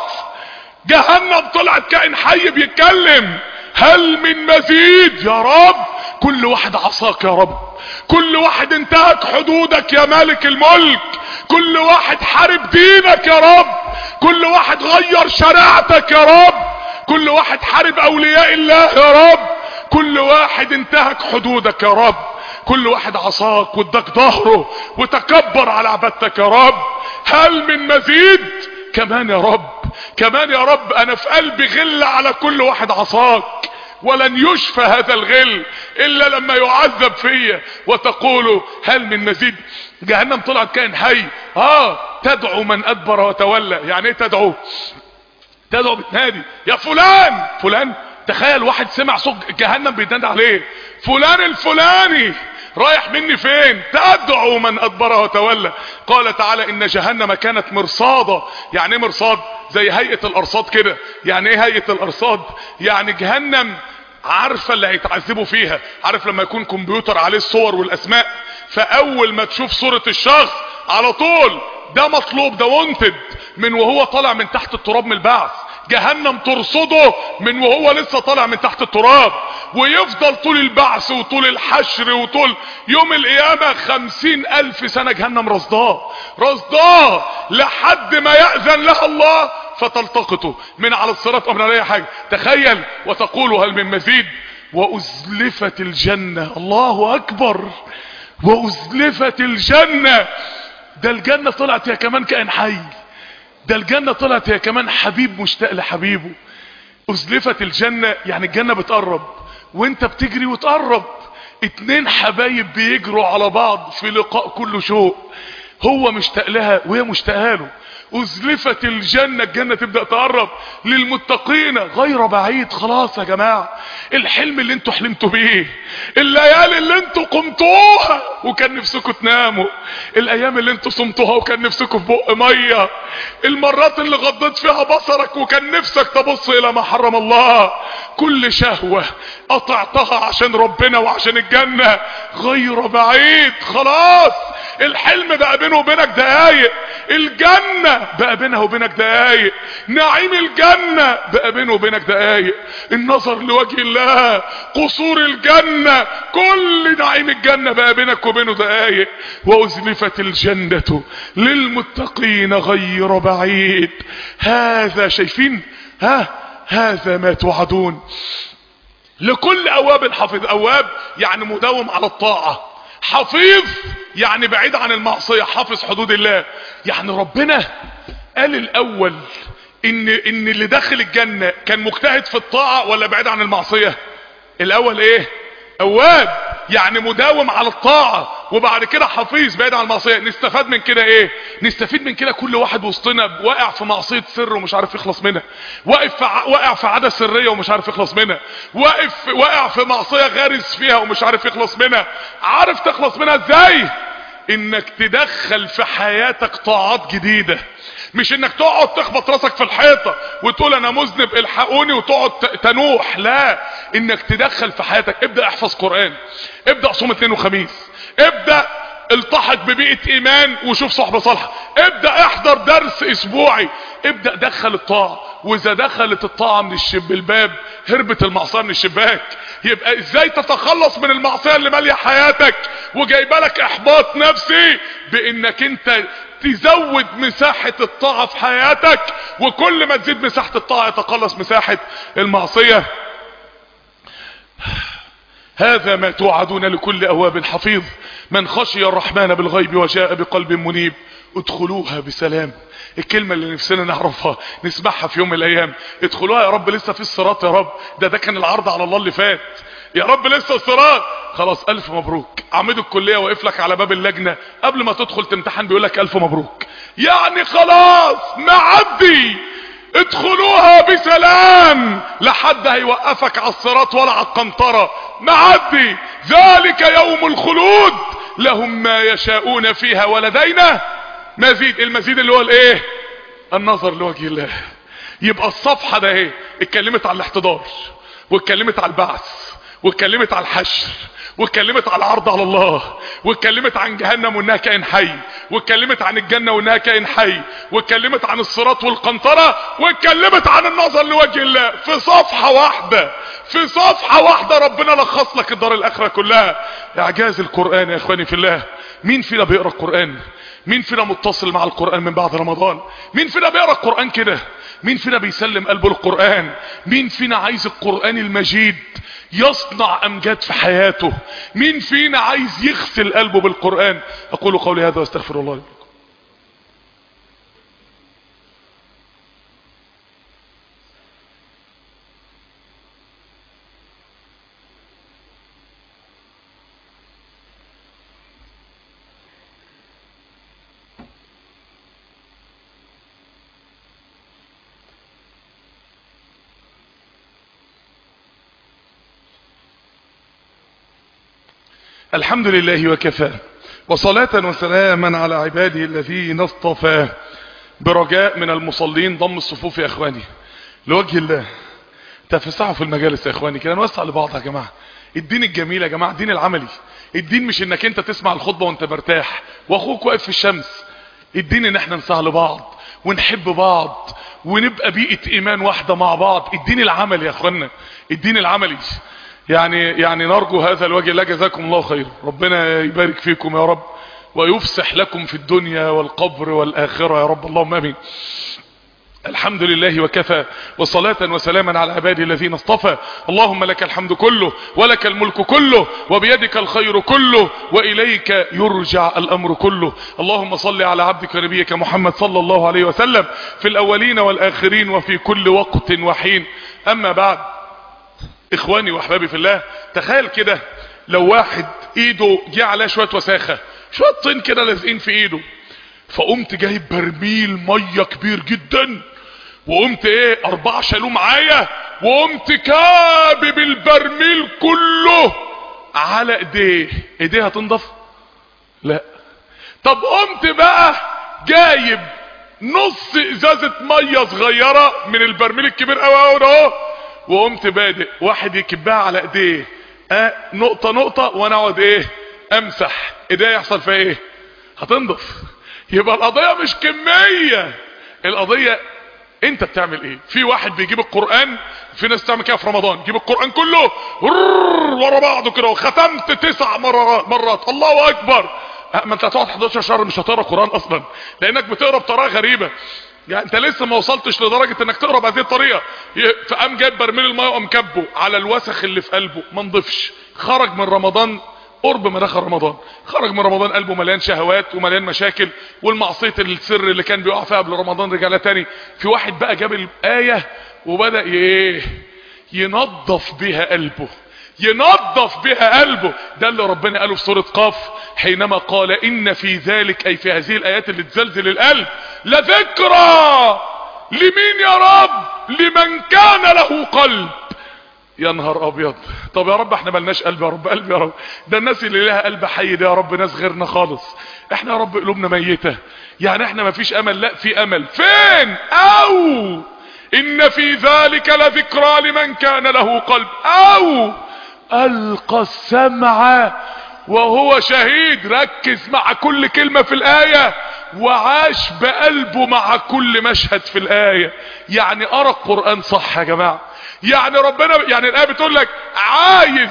جهنم طلعت كائن حي بيتكلم هل من مزيد يا رب كل واحد عصاك يا رب كل واحد انتهك حدودك يا مالك الملك كل واحد حارب دينك يا رب كل واحد غير شريعتك يا رب كل واحد حارب اولياء الله يا رب كل واحد انتهك حدودك يا رب كل واحد عصاك واداك ظهره وتكبر على عبادتك يا رب هل من مزيد كمان يا رب كمان يا رب انا في قلبي غل على كل واحد عصاك ولن يشفى هذا الغل الا لما يعذب فيا وتقول هل من مزيد جهنم طلعت كائن حي اه تدعو من ادبر وتولى يعني ايه تدعو تدعو بتنادي يا فلان فلان تخيل واحد سمع صوت جهنم بيتنادى عليه فلان الفلاني رايح مني فين تدعو من ادبر وتولى قال تعالى ان جهنم كانت مرصاده يعني ايه مرصاد زي هيئه الارصاد كده يعني ايه هيئه الارصاد يعني جهنم عارفه اللي هيتعذبوا فيها عارف لما يكون كمبيوتر عليه الصور والاسماء فاول ما تشوف صوره الشخص على طول ده مطلوب ده وانتد من وهو طالع من تحت التراب من البعث جهنم ترصده من وهو لسه طالع من تحت التراب ويفضل طول البعث وطول الحشر وطول يوم القيامة خمسين الف سنة جهنم رصداه رصداه لحد ما يأذن لها الله فتلتقطه من على الصراط او من على اي حاجة تخيل وتقول هل من مزيد وازلفت الجنة الله اكبر وازلفت الجنة ده الجنة طلعت يا كمان كائن حي ده الجنة طلعت هي كمان حبيب مشتاق لحبيبه ازلفت الجنة يعني الجنة بتقرب وانت بتجري وتقرب اتنين حبايب بيجروا على بعض في لقاء كله شوق هو مشتاق لها وهي مشتاقه له ازلفت الجنة الجنة تبدأ تقرب للمتقين غير بعيد خلاص يا جماعة الحلم اللي انتوا حلمتوا بيه الليالي اللي انتوا قمتوها وكان نفسكم تناموا الايام اللي انتوا صمتوها وكان نفسكم في بق مية المرات اللي غضيت فيها بصرك وكان نفسك تبص الى ما حرم الله كل شهوة قطعتها عشان ربنا وعشان الجنة غير بعيد خلاص الحلم بقى بينه وبينك دقايق الجنة بقى بينها وبينك دقايق نعيم الجنة بقى بينه وبينك دقايق النظر لوجه الله قصور الجنة كل نعيم الجنة بقى بينك وبينه دقايق وازلفت الجنة للمتقين غير بعيد هذا شايفين ها هذا ما توعدون لكل اواب حفيظ اواب يعني مداوم على الطاعة حفيظ يعني بعيد عن المعصية حافظ حدود الله يعني ربنا قال الاول ان ان اللي داخل الجنة كان مجتهد في الطاعة ولا بعيد عن المعصية الاول ايه اواب يعني مداوم على الطاعة وبعد كده حفيظ بعيد عن المعصيه نستفاد من كده ايه نستفيد من كده كل واحد وسطنا واقع في معصيه سر ومش عارف يخلص منها واقف في ع- واقع في عاده سريه ومش عارف يخلص منها واقف واقع في معصيه غارس فيها ومش عارف يخلص منها عارف تخلص منها ازاي انك تدخل في حياتك طاعات جديده مش انك تقعد تخبط راسك في الحيطة وتقول انا مذنب الحقوني وتقعد ت- تنوح لا انك تدخل في حياتك ابدأ احفظ قرآن ابدأ صوم اثنين وخميس ابدأ التحق ببيئة ايمان وشوف صحبة صالحة ابدأ احضر درس اسبوعي ابدأ دخل الطاعة واذا دخلت الطاعة من الشب الباب هربت المعصية من الشباك يبقى ازاي تتخلص من المعصية اللي مالية حياتك وجايبه لك احباط نفسي بانك انت تزود مساحة الطاعة في حياتك وكل ما تزيد مساحة الطاعة يتقلص مساحة المعصية هذا ما توعدون لكل أواب حفيظ من خشي الرحمن بالغيب وجاء بقلب منيب ادخلوها بسلام الكلمة اللي نفسنا نعرفها نسمعها في يوم من الأيام ادخلوها يا رب لسه في الصراط يا رب ده ده كان العرض على الله اللي فات يا رب لسه الصراط خلاص ألف مبروك عميد الكلية واقف لك على باب اللجنة قبل ما تدخل تمتحن بيقول لك ألف مبروك يعني خلاص معدي ادخلوها بسلام لحد هيوقفك على الصراط ولا على القنطرة معدي ذلك يوم الخلود لهم ما يشاءون فيها ولدينا مزيد المزيد اللي هو الايه النظر لوجه الله يبقى الصفحة ده ايه اتكلمت على الاحتضار واتكلمت على البعث واتكلمت على الحشر واتكلمت على العرض على الله واتكلمت عن جهنم وانها كائن حي واتكلمت عن الجنة وانها كائن حي واتكلمت عن الصراط والقنطرة واتكلمت عن النظر لوجه الله في صفحة واحدة في صفحة واحدة ربنا لخص لك الدار الاخرة كلها اعجاز القرآن يا اخواني في الله مين فينا بيقرأ القرآن مين فينا متصل مع القرآن من بعد رمضان مين فينا بيقرأ القرآن كده مين فينا بيسلم قلبه للقرآن مين فينا عايز القرآن المجيد يصنع امجاد في حياته مين فينا عايز يغسل قلبه بالقرآن اقول قولي هذا واستغفر الله لي الحمد لله وكفى وصلاة وسلاما على عباده الذين اصطفى برجاء من المصلين ضم الصفوف يا اخواني لوجه الله تفسحوا في المجالس يا اخواني كده نوسع لبعض يا جماعة الدين الجميل يا جماعة الدين العملي الدين مش انك انت تسمع الخطبة وانت مرتاح واخوك واقف في الشمس الدين ان احنا نسهل لبعض ونحب بعض ونبقى بيئة ايمان واحدة مع بعض الدين العملي يا اخوانا الدين العملي يعني يعني نرجو هذا الوجه الله جزاكم الله خير ربنا يبارك فيكم يا رب ويفسح لكم في الدنيا والقبر والآخرة يا رب اللهم امين الحمد لله وكفى وصلاة وسلاما على عبادي الذين اصطفى اللهم لك الحمد كله ولك الملك كله وبيدك الخير كله وإليك يرجع الأمر كله اللهم صل على عبدك ونبيك محمد صلى الله عليه وسلم في الأولين والآخرين وفي كل وقت وحين أما بعد اخواني واحبابي في الله تخيل كده لو واحد ايده جه عليها شويه وساخه شويه طين كده لازقين في ايده فقمت جايب برميل ميه كبير جدا وقمت ايه اربعه شالوه معايا وقمت كابب البرميل كله على ايديه ايديه هتنضف لا طب قمت بقى جايب نص ازازه ميه صغيره من البرميل الكبير قوي قوي ده اهو وقمت بادئ واحد يكبها على ايديه اه نقطة نقطة وانا اقعد ايه امسح ايديه يحصل فيها ايه هتنضف يبقى القضية مش كمية القضية انت بتعمل ايه في واحد بيجيب القرآن في ناس تعمل كده في رمضان يجيب القرآن كله ورا بعضه كده وختمت تسع مرات, مرات الله اكبر ما انت هتقعد 11 شهر مش هتقرا قرآن اصلا لانك بتقرا بطريقة غريبة يعني انت لسه ما وصلتش لدرجة انك تقرا بهذه الطريقة فقام جايب برميل الماء وقام كبه على الوسخ اللي في قلبه ما نضفش خرج من رمضان قرب ما دخل رمضان خرج من رمضان قلبه مليان شهوات ومليان مشاكل والمعصية السر اللي كان بيقع فيها قبل رمضان رجع لها تاني في واحد بقى جاب الآية وبدأ ايه ينظف بها قلبه ينظف بها قلبه ده اللي ربنا قاله في سورة قاف حينما قال ان في ذلك اي في هذه الايات اللي تزلزل القلب لذكرى لمين يا رب لمن كان له قلب يا نهار ابيض طب يا رب احنا ملناش قلب يا رب قلب يا رب ده الناس اللي لها قلب حي ده يا رب ناس غيرنا خالص احنا يا رب قلوبنا ميتة يعني احنا ما فيش امل لا في امل فين او ان في ذلك لذكرى لمن كان له قلب او القى السمع وهو شهيد ركز مع كل كلمة في الاية وعاش بقلبه مع كل مشهد في الاية يعني ارى القرآن صح يا جماعة يعني ربنا يعني الايه بتقول لك عايز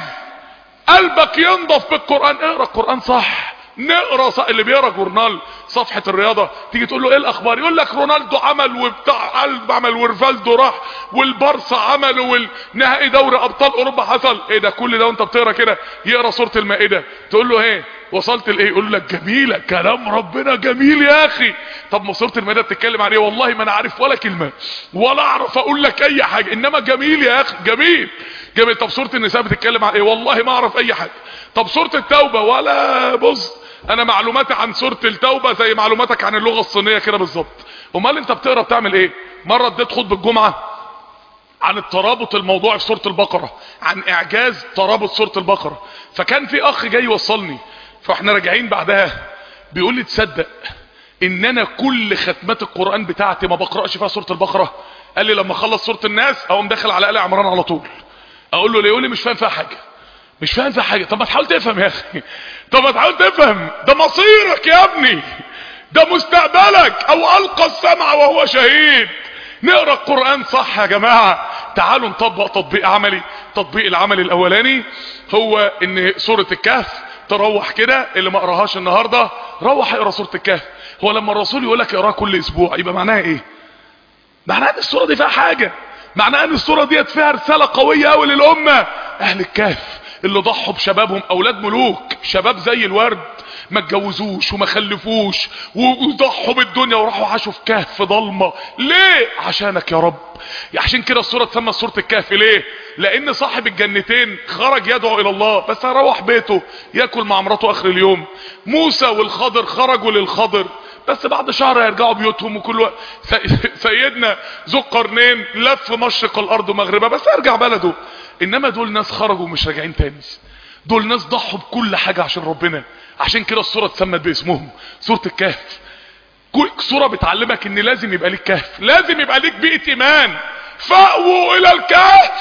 قلبك ينضف بالقران اقرا القران صح نقرا صح اللي بيقرا جورنال صفحه الرياضه تيجي تقول له ايه الاخبار يقول لك رونالدو عمل وبتاع قلب عمل ورفالدو راح والبارسا عمل والنهائي دوري ابطال اوروبا حصل ايه ده كل ده وانت بتقرا كده يقرا سوره المائده تقول له ايه وصلت لايه يقول لك جميله كلام ربنا جميل يا اخي طب ما سوره المائده بتتكلم عن ايه والله ما انا عارف ولا كلمه ولا اعرف اقول لك اي حاجه انما جميل يا اخي جميل جميل طب سوره النساء بتتكلم عن ايه والله ما اعرف اي حاجه طب سوره التوبه ولا بص انا معلوماتي عن سوره التوبه زي معلوماتك عن اللغه الصينيه كده بالظبط امال انت بتقرا بتعمل ايه مره اديت خطبه الجمعه عن الترابط الموضوعي في سوره البقره عن اعجاز ترابط سوره البقره فكان في اخ جاي يوصلني فاحنا راجعين بعدها بيقول لي تصدق ان انا كل ختمات القرآن بتاعتي ما بقرأش فيها سورة البقرة قال لي لما اخلص سورة الناس اقوم داخل على آل عمران على طول اقول له ليه يقول لي مش فاهم فيها حاجة مش فاهم فيها حاجة طب ما تحاول تفهم يا اخي طب ما تحاول تفهم ده مصيرك يا ابني ده مستقبلك او القى السمع وهو شهيد نقرا القرآن صح يا جماعة تعالوا نطبق تطبيق عملي تطبيق العمل الاولاني هو ان سورة الكهف تروح كده اللي ما قراهاش النهارده روح اقرا سوره الكهف هو لما الرسول يقول لك اقراها كل اسبوع يبقى معناها ايه معناها ان السوره دي فيها حاجه معناها ان السوره ديت فيها رساله قويه قوي للامه اهل الكهف اللي ضحوا بشبابهم اولاد ملوك شباب زي الورد ما اتجوزوش وما خلفوش وضحوا بالدنيا وراحوا عاشوا في كهف ضلمه ليه عشانك يا رب عشان كده السوره تسمى سوره الكهف ليه لان صاحب الجنتين خرج يدعو الى الله بس هيروح بيته ياكل مع مراته اخر اليوم موسى والخضر خرجوا للخضر بس بعد شهر هيرجعوا بيوتهم وكل وقت سيدنا ذو القرنين لف مشرق الارض ومغربها بس هيرجع بلده انما دول ناس خرجوا مش راجعين تاني دول ناس ضحوا بكل حاجة عشان ربنا عشان كده الصورة اتسمت باسمهم سورة الكهف صورة بتعلمك ان لازم يبقى ليك كهف لازم يبقى ليك بيئة ايمان فاووا الى الكهف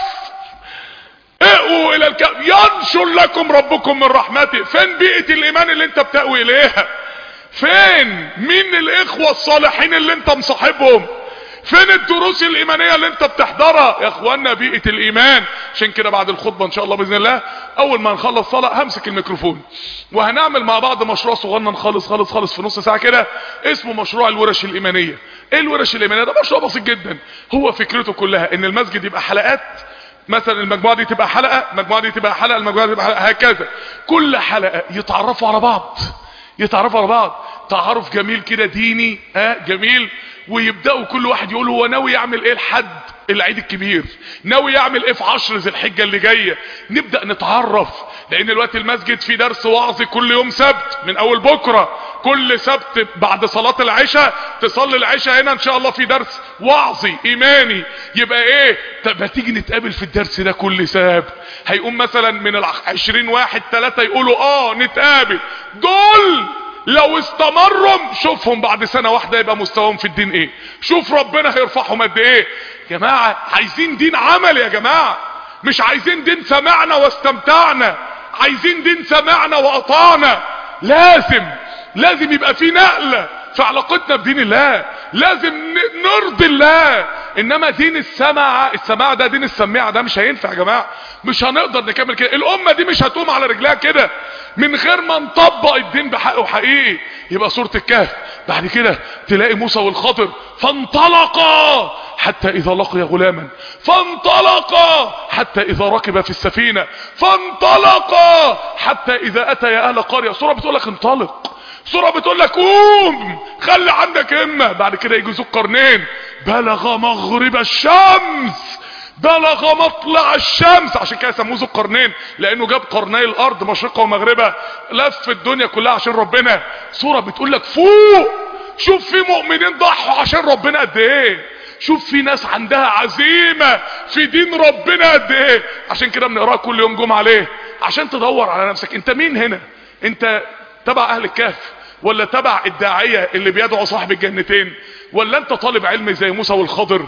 اقووا الى الكهف ينشر لكم ربكم من رحمته فين بيئة الايمان اللي انت بتأوي اليها فين مين الاخوة الصالحين اللي انت مصاحبهم فين الدروس الايمانية اللي انت بتحضرها يا اخوانا بيئة الايمان عشان كده بعد الخطبة ان شاء الله باذن الله اول ما نخلص صلاة همسك الميكروفون وهنعمل مع بعض مشروع صغنن خالص خالص خالص في نص ساعة كده اسمه مشروع الورش الايمانية ايه الورش الايمانية ده مشروع بسيط جدا هو فكرته كلها ان المسجد يبقى حلقات مثلا المجموعة دي تبقى حلقة المجموعة دي تبقى حلقة المجموعة دي تبقى حلقة هكذا كل حلقة يتعرفوا على بعض يتعرفوا على بعض تعارف جميل كده ديني ها جميل ويبداوا كل واحد يقول هو ناوي يعمل ايه لحد العيد الكبير ناوي يعمل ايه في عشر ذي الحجه اللي جايه نبدا نتعرف لان دلوقتي المسجد فيه درس وعظي كل يوم سبت من اول بكره كل سبت بعد صلاه العشاء تصلي العشاء هنا ان شاء الله في درس وعظي ايماني يبقى ايه طب هتيجي نتقابل في الدرس ده كل سبت هيقوم مثلا من العشرين واحد ثلاثة يقولوا اه نتقابل دول لو استمروا شوفهم بعد سنة واحدة يبقى مستواهم في الدين ايه شوف ربنا هيرفعهم قد ايه جماعة عايزين دين عمل يا جماعة مش عايزين دين سمعنا واستمتعنا عايزين دين سمعنا واطعنا لازم لازم يبقى في نقلة في علاقتنا بدين الله لازم نرضي الله انما دين السمع السماع ده دين السماع ده مش هينفع يا جماعه مش هنقدر نكمل كده الامه دي مش هتقوم على رجلها كده من غير ما نطبق الدين بحقه حقيقي يبقى سوره الكهف بعد كده تلاقي موسى والخضر فانطلقا حتى اذا لقي غلاما فانطلقا حتى اذا ركب في السفينه فانطلقا حتى اذا اتى يا اهل قريه سوره بتقول لك انطلق سورة بتقول لك قوم خلي عندك همة بعد كده يجي ذو القرنين بلغ مغرب الشمس بلغ مطلع الشمس عشان كده سموه ذو القرنين لانه جاب قرني الارض مشرقها ومغربها لف الدنيا كلها عشان ربنا صورة بتقول لك فوق شوف في مؤمنين ضحوا عشان ربنا قد ايه شوف في ناس عندها عزيمة في دين ربنا قد ايه عشان كده بنقراها كل يوم جمعة ليه عشان تدور على نفسك انت مين هنا انت تبع اهل الكهف ولا تبع الداعية اللي بيدعو صاحب الجنتين ولا انت طالب علم زي موسى والخضر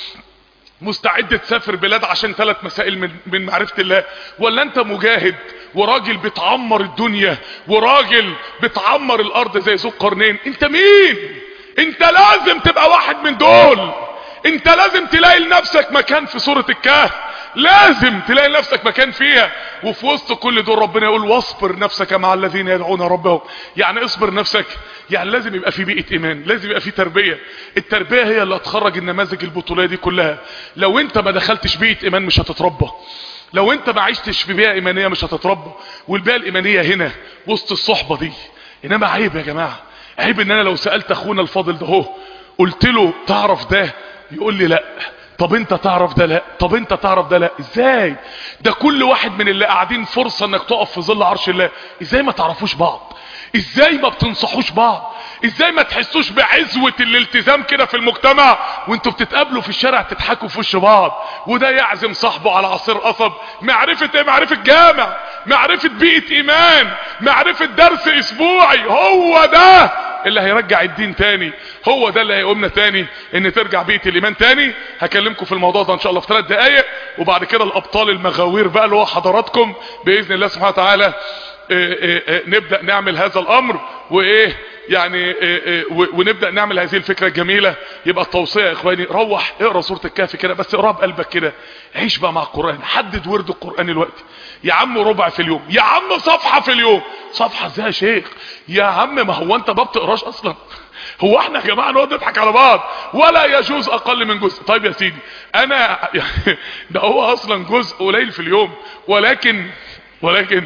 مستعد تسافر بلاد عشان ثلاث مسائل من, من معرفة الله ولا انت مجاهد وراجل بتعمر الدنيا وراجل بتعمر الارض زي ذو القرنين انت مين انت لازم تبقى واحد من دول انت لازم تلاقي لنفسك مكان في سورة الكهف لازم تلاقي لنفسك مكان فيها وفي وسط كل دول ربنا يقول واصبر نفسك مع الذين يدعون ربهم يعني اصبر نفسك يعني لازم يبقى في بيئة ايمان لازم يبقى في تربية التربية هي اللي هتخرج النماذج البطولية دي كلها لو انت ما دخلتش بيئة ايمان مش هتتربى لو انت ما عشتش في بيئة ايمانية مش هتتربى والبيئة الايمانية هنا وسط الصحبة دي انما عيب يا جماعة عيب ان انا لو سألت اخونا الفاضل ده هو قلت له تعرف ده يقول لي لا طب انت تعرف ده لا طب انت تعرف ده لا ازاي ده كل واحد من اللي قاعدين فرصة انك تقف في ظل عرش الله ازاي ما تعرفوش بعض ازاي ما بتنصحوش بعض ازاي ما تحسوش بعزوة الالتزام كده في المجتمع وانتوا بتتقابلوا في الشارع تضحكوا في وش بعض وده يعزم صاحبه على عصير قصب معرفة ايه معرفة جامع معرفة بيئة ايمان معرفة درس اسبوعي هو ده اللي هيرجع الدين تاني هو ده اللي هيقومنا تاني ان ترجع بيئة الايمان تاني هكلمكم في الموضوع ده ان شاء الله في ثلاث دقايق وبعد كده الابطال المغاوير بقى اللي هو حضراتكم باذن الله سبحانه وتعالى اه اه اه نبدأ نعمل هذا الامر وايه يعني ونبدأ نعمل هذه الفكرة الجميلة يبقى التوصية يا اخواني روح اقرا سورة الكهف كده بس اقراها بقلبك كده عيش بقى مع القرآن حدد ورد القرآن الوقت يا عم ربع في اليوم يا عم صفحة في اليوم صفحة ازاي يا شيخ يا عم ما هو انت ما بتقراش اصلا هو احنا يا جماعه نقعد نضحك على بعض ولا يجوز اقل من جزء طيب يا سيدي انا ده هو اصلا جزء قليل في اليوم ولكن ولكن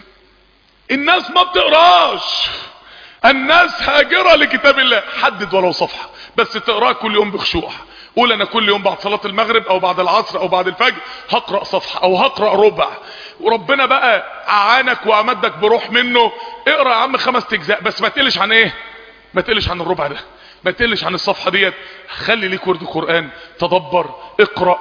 الناس ما بتقراش الناس هاجرة لكتاب الله حدد ولو صفحة بس تقراه كل يوم بخشوع قول انا كل يوم بعد صلاة المغرب او بعد العصر او بعد الفجر هقرأ صفحة او هقرأ ربع وربنا بقى اعانك وامدك بروح منه اقرأ يا عم خمس اجزاء بس ما تقلش عن ايه ما تقلش عن الربع ده ما تقلش عن الصفحة ديت خلي ليك ورد قرآن تدبر اقرأ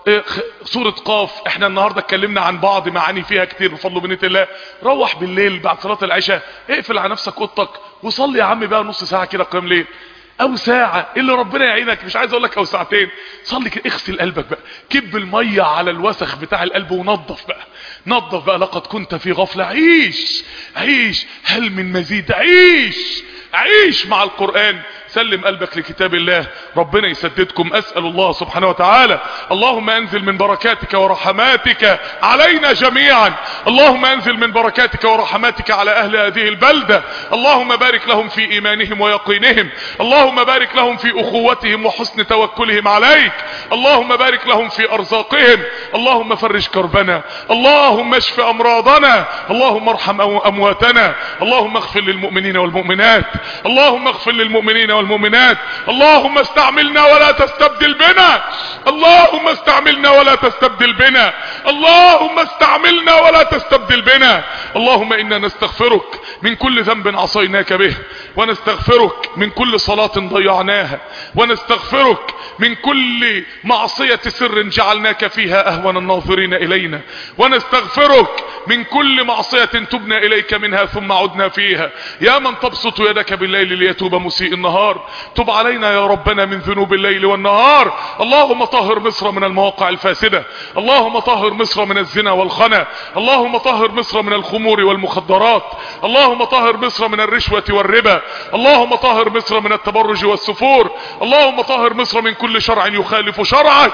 سورة قاف احنا النهاردة اتكلمنا عن بعض معاني فيها كتير بفضل بنية الله روح بالليل بعد صلاة العشاء اقفل على نفسك اوضتك وصلي يا عم بقى نص ساعة كده قيام ليل او ساعة اللي ربنا يعينك مش عايز اقول لك او ساعتين صلي كده اغسل قلبك بقى كب المية على الوسخ بتاع القلب ونظف بقى نظف بقى لقد كنت في غفلة عيش عيش هل من مزيد عيش عيش مع القرآن سلم قلبك لكتاب الله ربنا يسددكم اسأل الله سبحانه وتعالى اللهم انزل من بركاتك ورحماتك علينا جميعا اللهم انزل من بركاتك ورحماتك على اهل هذه البلدة اللهم بارك لهم في ايمانهم ويقينهم اللهم بارك لهم في اخوتهم وحسن توكلهم عليك اللهم بارك لهم في ارزاقهم اللهم فرج كربنا اللهم اشف امراضنا اللهم ارحم امواتنا اللهم اغفر للمؤمنين والمؤمنات اللهم اغفر للمؤمنين والمؤمنات اللهم استعملنا ولا تستبدل بنا اللهم استعملنا ولا تستبدل بنا اللهم استعملنا ولا تستبدل بنا اللهم انا نستغفرك من كل ذنب عصيناك به ونستغفرك من كل صلاة ضيعناها ونستغفرك من كل معصية سر جعلناك فيها اهون الناظرين الينا ونستغفرك من كل معصية تبنا اليك منها ثم عدنا فيها يا من تبسط يدك بالليل ليتوب مسيء النهار تب علينا يا ربنا من ذنوب الليل والنهار اللهم طهر مصر من المواقع الفاسدة اللهم طهر مصر من الزنا والخنا اللهم طهر مصر من الخمور والمخدرات اللهم طهر مصر من الرشوة والربا اللهم طهر مصر من التبرج والسفور اللهم طهر مصر من كل شرع يخالف شرعك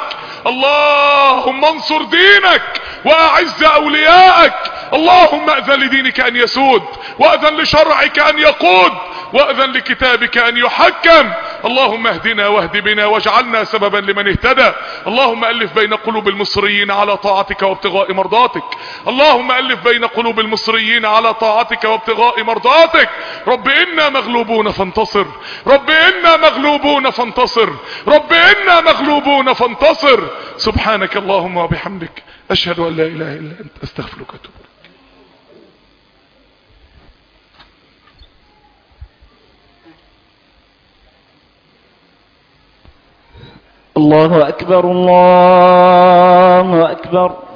اللهم انصر دينك واعز اولياءك اللهم اذن لدينك ان يسود واذن لشرعك ان يقود واذن لكتابك ان يحكم اللهم اهدنا واهد بنا واجعلنا سببا لمن اهتدى اللهم ألف بين قلوب المصريين على طاعتك وابتغاء مرضاتك اللهم ألف بين قلوب المصريين على طاعتك وابتغاء مرضاتك رب إنا مغلوبون فانتصر رب إنا مغلوبون فانتصر رب إنا مغلوبون فانتصر سبحانك اللهم وبحمدك أشهد أن لا إله إلا أنت أستغفرك وأتوب إليك الله أكبر الله أكبر